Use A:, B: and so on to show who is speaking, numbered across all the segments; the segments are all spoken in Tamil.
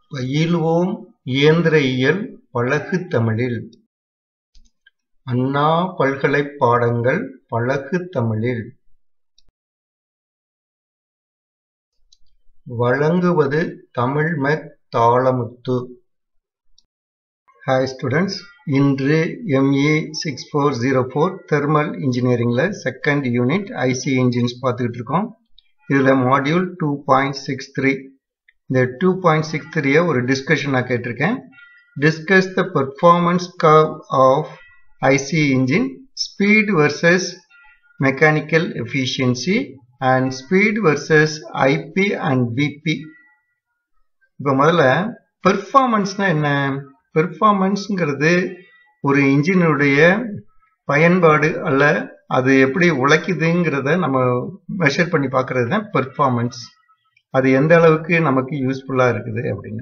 A: பயிலுவோம் இயந்திர இயல் பழகு தமிழில்! அண்ணா பல்கலைப் பாடங்கள் பழகு தமிழில்! வழங்குவது தமிழ்மெக் தாளமுத்து. ஹாய் ஸ்டூடெண்ட்ஸ் இன்று MA six four zero four thermal இன்ஜினியரிங்கில் செகண்ட் யூனிட் ஐசி இன்ஜின்ஸ் பார்த்துக்கிட்டு இருக்கோம் இதில் module two point six three இந்த டூ பாயிண்ட் சிக்ஸ் த்ரீயை ஒரு டிஸ்கஷன் நான் கேட்டிருக்கேன் discuss the performance curve of IC engine speed versus mechanical efficiency and speed versus IP and BP இப்போ முதல்ல பெர்ஃபார்மன்ஸ்னா என்ன பெர்ஃபார்மன்ஸுங்கிறது ஒரு இன்ஜினுடைய பயன்பாடு அல்ல அது எப்படி உழைக்குதுங்கிறத நம்ம மெஷர் பண்ணி பார்க்கறது தான் பெர்ஃபார்மன்ஸ் அது எந்த அளவுக்கு நமக்கு யூஸ்ஃபுல்லாக இருக்குது அப்படின்னு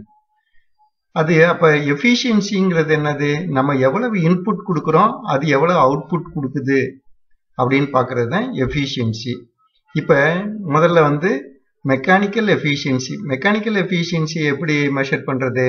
A: அது அப்போ எஃபிஷியன்சிங்கிறது என்னது நம்ம எவ்வளவு இன்புட் கொடுக்குறோம் அது எவ்வளவு அவுட்புட் கொடுக்குது அப்படின்னு பார்க்கறது தான் எஃபிஷியன்சி இப்போ முதல்ல வந்து மெக்கானிக்கல் எஃபிஷியன்சி மெக்கானிக்கல் எஃபிஷியன்சி எப்படி மெஷர் பண்ணுறது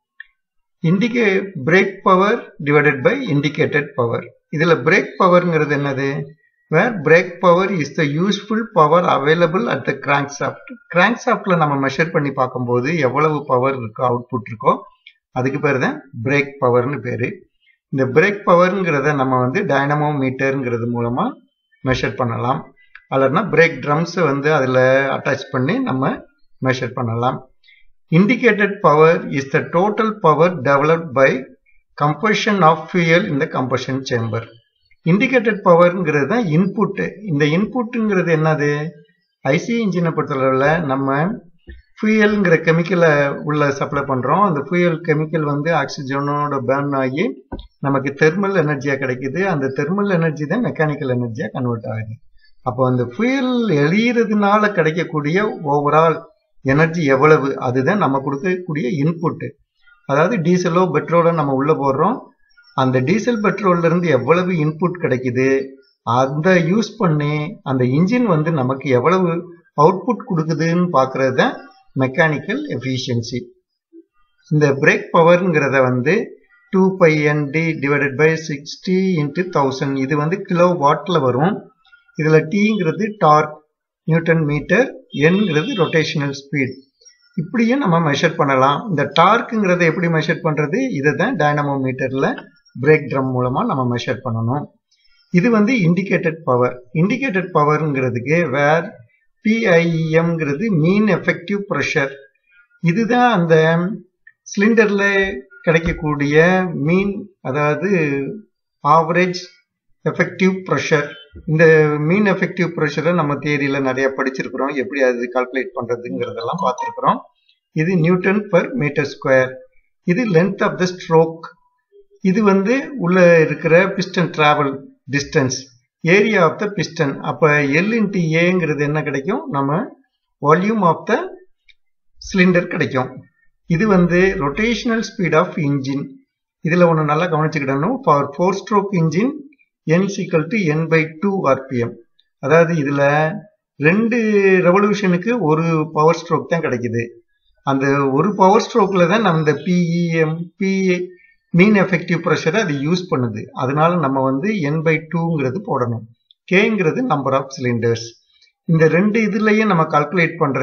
A: இண்டிகே brake power divided by indicated power இதில் பிரேக் பவர்ங்கிறது என்னது where brake power is the useful power available at the crankshaft crank சாஃப்டில் நம்ம மெஷர் பண்ணி பார்க்கும்போது எவ்வளவு பவர் இருக்கோ அவுட்புட் இருக்கோ அதுக்கு பேர் தான் பிரேக் பவர்னு பேர் இந்த பிரேக் பவர்ங்கிறத நம்ம வந்து டைனமோ மீட்டருங்கிறது மூலமாக மெஷர் பண்ணலாம் அல்லனா பிரேக் ட்ரம்ஸை வந்து அதில் அட்டாச் பண்ணி நம்ம மெஷர் பண்ணலாம் indicated power is the total power developed by combustion of fuel இந்த கம்பஷன் சேம்பர் இண்டிகேட்டட் பவர்ங்கிறது தான் இன்புட்டு இந்த இன்புட்டுங்கிறது என்னது ஐசி இன்ஜினை பொறுத்தளவில் நம்ம ஃபியூயல்ங்கிற கெமிக்கலை உள்ள சப்ளை பண்ணுறோம் அந்த ஃபியூயல் கெமிக்கல் வந்து ஆக்சிஜனோட பேர்ன் ஆகி நமக்கு தெர்மல் எனர்ஜியாக கிடைக்குது அந்த தெர்மல் எனர்ஜி தான் மெக்கானிக்கல் எனர்ஜியாக கன்வெர்ட் ஆகுது அப்போ அந்த ஃபியூயல் எழியறதுனால கிடைக்கக்கூடிய ஓவரால் எனர்ஜி எவ்வளவு அதுதான் நம்ம கொடுக்கக்கூடிய இன்புட்டு அதாவது டீசலோ பெட்ரோலோ நம்ம உள்ள போடுறோம் அந்த டீசல் பெட்ரோல்ல இருந்து எவ்வளவு இன்புட் கிடைக்குது அந்த யூஸ் பண்ணி அந்த இன்ஜின் வந்து நமக்கு எவ்வளவு அவுட்புட் கொடுக்குதுன்னு பார்க்கறது தான் மெக்கானிக்கல் எஃபிஷியன்சி இந்த பிரேக் பவர்ங்கிறத வந்து two pi NT divided by sixty into thousand இது வந்து கிலோ வாட்டில் வரும் இதில் டீங்கிறது டார்க் நியூட்டன் மீட்டர் என்கிறது ரொட்டேஷனல் ஸ்பீட் இப்படியும் நம்ம மெஷர் பண்ணலாம் இந்த டார்க்குங்கிறத எப்படி மெஷர் பண்ணுறது இதை தான் டைனமோ மீட்டரில் பிரேக் ட்ரம் மூலமாக நம்ம மெஷர் பண்ணணும் இது வந்து இண்டிகேட்டட் பவர் இண்டிகேட்டட் பவர்ங்கிறதுக்கு வேர் பிஐஎம்ங்கிறது மீன் எஃபெக்டிவ் ப்ரெஷர் இதுதான் அந்த சிலிண்டரில் கிடைக்கக்கூடிய மீன் அதாவது ஆவரேஜ் எஃபெக்டிவ் ப்ரெஷர் இந்த மீன் எஃபெக்டிவ் ப்ரெஷரை நம்ம தேரியில் நிறைய படிச்சிருக்கிறோம் எப்படி அது கால்குலேட் பண்ணுறதுங்கிறதெல்லாம் பார்த்துருக்குறோம் இது நியூட்டன் பர் மீட்டர் ஸ்கொயர் இது லென்த் ஆஃப் த ஸ்ட்ரோக் இது வந்து உள்ள இருக்கிற piston travel distance area of the piston அப்போ எல் இன்ட்டு ஏங்கிறது என்ன கிடைக்கும் நம்ம வால்யூம் ஆஃப் த சிலிண்டர் கிடைக்கும் இது வந்து ரொட்டேஷனல் ஸ்பீட் ஆஃப் இன்ஜின் இதில் ஒன்று நல்லா கவனிச்சுக்கிடணும் for four stroke engine N சிக்கல் to N by two RPM அதாவது இதில் ரெண்டு ரெவல்யூஷனுக்கு ஒரு பவர் ஸ்ட்ரோக் தான் கிடைக்குது அந்த ஒரு பவர் ஸ்ட்ரோக்கில் தான் நம்ம இந்த பிஇஎம் பிஏ மீன் எஃபெக்டிவ் ப்ரெஷரை அது யூஸ் பண்ணுது அதனால நம்ம வந்து என் பை டூங்கிறது போடணும் கேங்கிறது நம்பர் ஆஃப் சிலிண்டர்ஸ் இந்த ரெண்டு இதுலையும் நம்ம கால்குலேட் பண்ணுற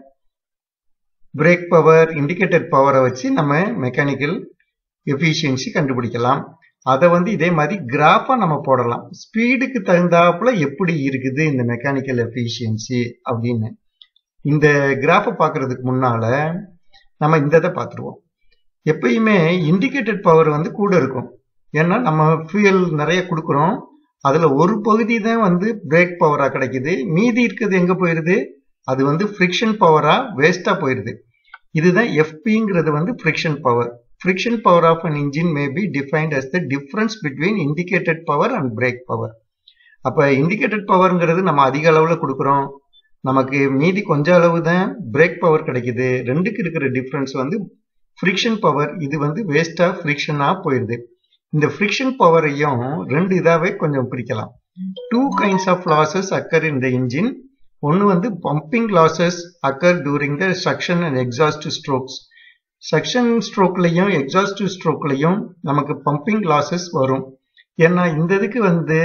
A: பிரேக் பவர் இண்டிகேட்டர் பவரை வச்சு நம்ம மெக்கானிக்கல் எஃபிஷியன்சி கண்டுபிடிக்கலாம் அதை வந்து இதே மாதிரி கிராஃபாக நம்ம போடலாம் ஸ்பீடுக்கு தகுந்தாப்புல எப்படி இருக்குது இந்த மெக்கானிக்கல் எஃபிஷியன்சி அப்படின்னு இந்த கிராஃபை பார்க்கறதுக்கு முன்னால நம்ம இந்த இதை பார்த்துருவோம் எப்பயுமே இண்டிகேட்டட் பவர் வந்து கூட இருக்கும் ஏன்னா நம்ம ஃபியூயல் நிறைய கொடுக்குறோம் அதில் ஒரு பகுதி தான் வந்து பிரேக் பவராக கிடைக்குது மீதி இருக்கிறது எங்கே போயிடுது அது வந்து ஃப்ரிக்ஷன் பவராக வேஸ்ட்டாக போயிடுது இதுதான் எஃபிங்கிறது வந்து friction power friction power of an engine may be defined as the difference between indicated power and brake power அப்ப இண்டிகேட்டட் பவர்ங்கிறது நம்ம அதிக அளவில் கொடுக்குறோம் நமக்கு மீதி கொஞ்ச அளவு தான் பிரேக் பவர் கிடைக்குது ரெண்டுக்கு இருக்கிற டிஃப்ரென்ஸ் வந்து ஃப்ரிக்ஷன் பவர் இது வந்து வேஸ்டாக ஃப்ரிக்ஷனாக போயிடுது இந்த ஃப்ரிக்ஷன் பவரையும் ரெண்டு இதாகவே கொஞ்சம் பிரிக்கலாம் two kinds of losses occur in the engine ஒன்று வந்து pumping losses occur during the suction and exhaust strokes section ஸ்ட்ரோக்லையும் எக்ஸாஸ்டிவ் ஸ்ட்ரோக்லையும் நமக்கு பம்பிங் லாசஸ் வரும் ஏன்னா இந்த இதுக்கு வந்து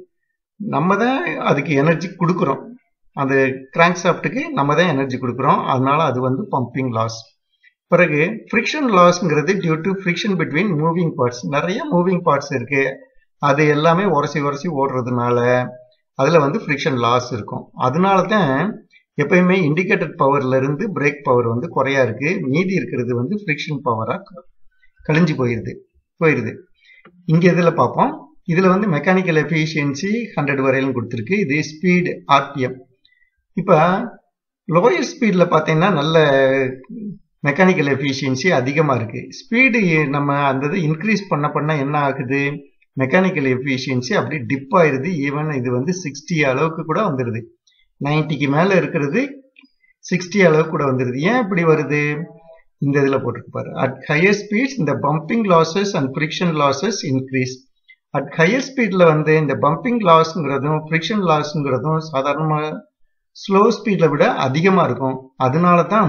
A: நம்ம தான் அதுக்கு எனர்ஜி கொடுக்குறோம் அந்த கிராங்க் சாஃப்ட்டுக்கு நம்ம தான் எனர்ஜி கொடுக்குறோம் அதனால அது வந்து பம்பிங் லாஸ் பிறகு ஃப்ரிக்ஷன் லாஸ்ங்கிறது due to friction between moving parts நிறைய மூவிங் பார்ட்ஸ் இருக்கு அது எல்லாமே உரசி உரசி ஓடுறதுனால அதில் வந்து ஃப்ரிக்ஷன் லாஸ் இருக்கும் அதனால தான் எப்பயுமே இண்டிகேட்டட் பவர்ல இருந்து பிரேக் பவர் வந்து குறையா இருக்கு மீதி இருக்கிறது வந்து ஃப்ரிக்ஷன் பவரா கழிஞ்சு போயிருது போயிருது இங்க இதுல பார்ப்போம் இதுல வந்து மெக்கானிக்கல் எஃபிஷியன்சி ஹண்ட்ரட் வரையிலும் கொடுத்துருக்கு இது ஸ்பீடு ஆர்பிஎம் இப்போ லோயர் ஸ்பீடில் பார்த்தீங்கன்னா நல்ல மெக்கானிக்கல் எஃபிஷியன்சி அதிகமாக இருக்கு ஸ்பீடு நம்ம அந்த இது இன்க்ரீஸ் பண்ண பண்ண என்ன ஆகுது மெக்கானிக்கல் எஃபிஷியன்சி அப்படி டிப் ஆயிருது ஈவன் இது வந்து சிக்ஸ்டி அளவுக்கு கூட வந்துடுது நைன்டிக்கு மேலே இருக்கிறது சிக்ஸ்டி அளவுக்கு கூட வந்துடுது ஏன் இப்படி வருது இந்த இதில் போட்டிருக்கு பாரு அட் ஹையர் ஸ்பீட்ஸ் இந்த pumping losses and friction losses increase at higher ஸ்பீடில் வந்து இந்த பம்பிங் லாஸ்ங்கிறதும் ஃப்ரிக்ஷன் லாஸ்ங்கிறதும் சாதாரணமாக ஸ்லோ ஸ்பீடில் விட அதிகமாக இருக்கும் அதனால தான்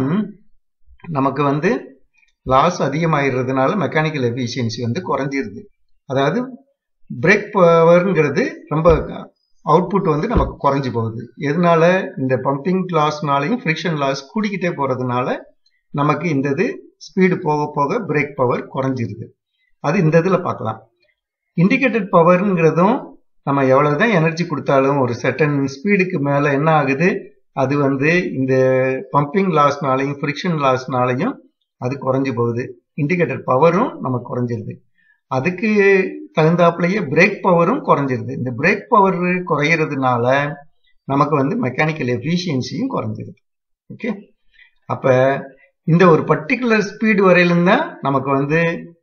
A: நமக்கு வந்து லாஸ் அதிகமாகிறதுனால மெக்கானிக்கல் எஃபிஷியன்சி வந்து குறைஞ்சிருது அதாவது பிரேக் பவர்ங்கிறது ரொம்ப அவுட்புட் வந்து நமக்கு குறைஞ்சி போகுது எதனால இந்த பம்பிங் லாஸ்னாலையும் ஃப்ரிக்ஷன் லாஸ் கூடிக்கிட்டே போகிறதுனால நமக்கு இந்த இது ஸ்பீடு போக போக பிரேக் பவர் குறைஞ்சிருது அது இந்த இதில் பார்க்கலாம் இண்டிகேட்டட் பவர்ங்கிறதும் நம்ம எவ்வளவுதான் எனர்ஜி கொடுத்தாலும் ஒரு செட்டன் ஸ்பீடுக்கு மேலே என்ன ஆகுது அது வந்து இந்த பம்பிங் லாஸ்னாலையும் ஃப்ரிக்ஷன் லாஸ்னாலையும் அது குறைஞ்சி போகுது இண்டிகேட்டர் பவரும் நமக்கு குறைஞ்சிருது அதுக்கு தகுந்தாப்புலயே பிரேக் பவரும் குறைஞ்சிருது இந்த பிரேக் பவர் குறையிறதுனால நமக்கு வந்து மெக்கானிக்கல் எஃபிஷியன்சியும் குறைஞ்சிருது ஓகே அப்ப இந்த ஒரு பர்டிகுலர் ஸ்பீடு வரையிலும் தான் நமக்கு வந்து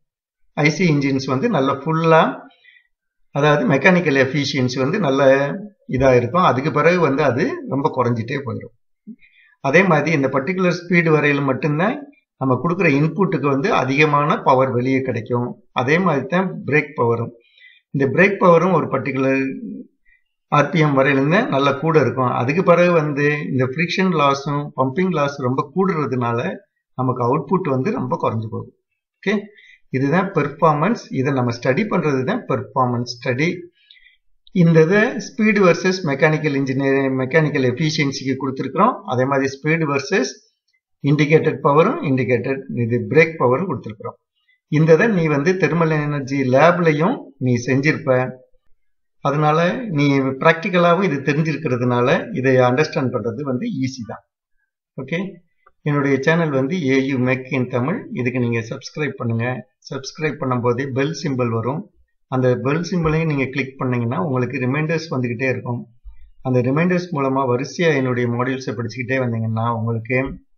A: ஐசி இன்ஜின்ஸ் வந்து நல்ல ஃபுல்லா அதாவது மெக்கானிக்கல் எஃபிஷியன்சி வந்து நல்ல இதாக இருக்கும் அதுக்கு பிறகு வந்து அது ரொம்ப குறைஞ்சிட்டே போயிடும் அதே மாதிரி இந்த பர்டிகுலர் ஸ்பீடு வரையில் மட்டும்தான் நம்ம கொடுக்குற இன்புட்டுக்கு வந்து அதிகமான பவர் வெளியே கிடைக்கும் அதே மாதிரி தான் பிரேக் பவரும் இந்த பிரேக் பவரும் ஒரு பர்டிகுலர் ஆர்பிஎம் வரையிலிருந்து நல்ல கூட இருக்கும் அதுக்கு பிறகு வந்து இந்த ஃப்ரிக்ஷன் லாஸும் பம்பிங் லாஸ் ரொம்ப கூடுறதுனால நமக்கு அவுட்புட் வந்து ரொம்ப குறைஞ்சு போகும் ஓகே இதுதான் பெர்ஃபார்மன்ஸ் இதை நம்ம ஸ்டடி பண்ணுறது தான் பெர்ஃபார்மன்ஸ் ஸ்டடி இந்த இதை speed versus mechanical engineering mechanical எஃபிஷியன்சிக்கு கொடுத்துருக்குறோம் அதே மாதிரி ஸ்பீடு வர்சஸ் இண்டிகேட்டட் பவரும் இண்டிகேட்டட் இது பிரேக் பவரும் கொடுத்துருக்குறோம் இந்த இதை நீ வந்து தெர்மல் எனர்ஜி லேப்லையும் நீ செஞ்சிருப்ப அதனால நீ ப்ராக்டிக்கலாகவும் இது தெரிஞ்சிருக்கிறதுனால இதை அண்டர்ஸ்டாண்ட் பண்ணுறது வந்து ஈஸி தான் ஓகே என்னுடைய சேனல் வந்து ஏயு மெக் இன் தமிழ் இதுக்கு நீங்கள் சப்ஸ்கிரைப் பண்ணுங்கள் சப்ஸ்கிரைப் பண்ணும்போதே பெல் சிம்பிள் வரும் அந்த பெல் சிம்பிளையும் நீங்கள் கிளிக் பண்ணீங்கன்னா உங்களுக்கு ரிமைண்டர்ஸ் வந்துக்கிட்டே இருக்கும் அந்த ரிமைண்டர்ஸ் மூலமாக வரிசையாக என்னுடைய மாடியூல்ஸை படிச்சுக்கிட்டே வந்தீங்கன்னா உங்களுக்கு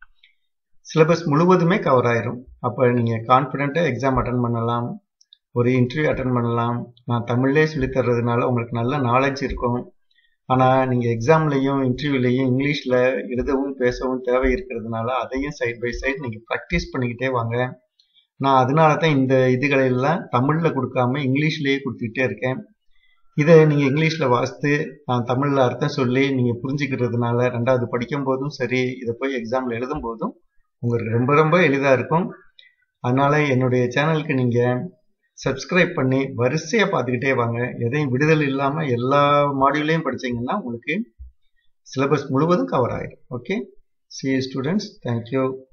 A: சிலபஸ் முழுவதுமே கவர் ஆயிரும் அப்போ நீங்கள் கான்ஃபிடென்ட்டாக எக்ஸாம் அட்டன் பண்ணலாம் ஒரு இன்டர்வியூ அட்டன் பண்ணலாம் நான் தமிழ்லேயே சொல்லி தர்றதுனால உங்களுக்கு நல்ல நாலேஜ் இருக்கும் ஆனால் நீங்கள் எக்ஸாம்லேயும் இன்டர்வியூலையும் இங்கிலீஷில் எழுதவும் பேசவும் தேவை இருக்கிறதுனால அதையும் சைட் பை சைட் நீங்கள் ப்ராக்டிஸ் பண்ணிக்கிட்டே வாங்க நான் அதனால தான் இந்த இதுகளெல்லாம் தமிழில் கொடுக்காம இங்கிலீஷ்லேயே கொடுத்துக்கிட்டே இருக்கேன் இதை நீங்கள் இங்கிலீஷில் வாசித்து நான் தமிழில் அர்த்தம் சொல்லி நீங்கள் புரிஞ்சுக்கிறதுனால ரெண்டாவது படிக்கும் போதும் சரி இதை போய் எக்ஸாமில் எழுதும் போதும் உங்களுக்கு ரொம்ப ரொம்ப எளிதாக இருக்கும் அதனால் என்னுடைய சேனலுக்கு நீங்கள் சப்ஸ்கிரைப் பண்ணி வரிசையாக பார்த்துக்கிட்டே வாங்க எதையும் விடுதல் இல்லாமல் எல்லா மாடியூலையும் படிச்சீங்கன்னா உங்களுக்கு சிலபஸ் முழுவதும் கவர் ஆகிடும் ஓகே சி ஸ்டூடெண்ட்ஸ் தேங்க்யூ